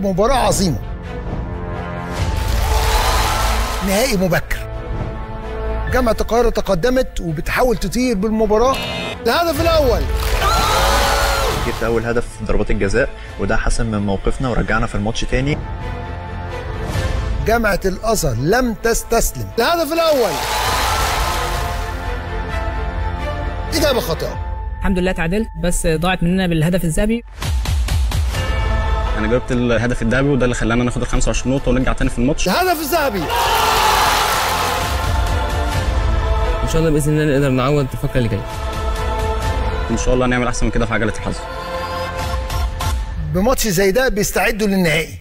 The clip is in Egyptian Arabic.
مباراة عظيمة نهائي مبكر جامعة القاهرة تقدمت وبتحاول تطير بالمباراة الهدف الأول جبت اول هدف في ضربات الجزاء وده حسن من موقفنا ورجعنا في الماتش تاني جامعة الأزهر لم تستسلم الهدف الأول إجابة خاطئة الحمد لله تعادلت بس ضاعت مننا بالهدف الذهبي انا جبت الهدف الذهبي وده اللي خلانا ناخد ال 25 نقطه ونرجع تاني في الماتش الهدف الذهبي ان شاء الله باذن الله نقدر نعوض الفقره اللي جايه ان شاء الله نعمل احسن من كده في عجله الحظ بماتش زي ده بيستعدوا للنهائي